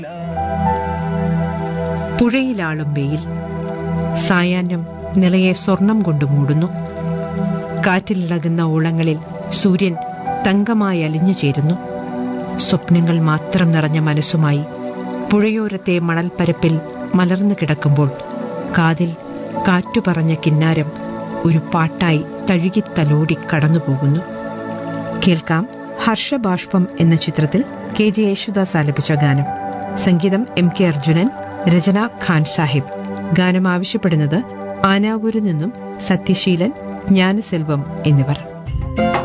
പുഴയിലാളും വെയിൽ സായാഹ്നം നിലയെ സ്വർണം കൊണ്ട് മൂടുന്നു കാറ്റിലിളകുന്ന ഓളങ്ങളിൽ സൂര്യൻ തങ്കമായി അലിഞ്ഞു ചേരുന്നു സ്വപ്നങ്ങൾ മാത്രം നിറഞ്ഞ മനസ്സുമായി പുഴയോരത്തെ മണൽപ്പരപ്പിൽ മലർന്നു കിടക്കുമ്പോൾ കാതിൽ കാറ്റു പറഞ്ഞ കിന്നാരം ഒരു പാട്ടായി തഴുകിത്തലോടി കടന്നുപോകുന്നു കേൾക്കാം ഹർഷബാഷ്പം എന്ന ചിത്രത്തിൽ കെ ജെ യേശുദാസ് ആലപിച്ച ഗാനം സംഗീതം എം കെ അർജുനൻ രചന ഖാൻ സാഹിബ് ഗാനം ആവശ്യപ്പെടുന്നത് ആനാവൂരിൽ നിന്നും സത്യശീലൻ ജ്ഞാനസെൽവം എന്നിവർ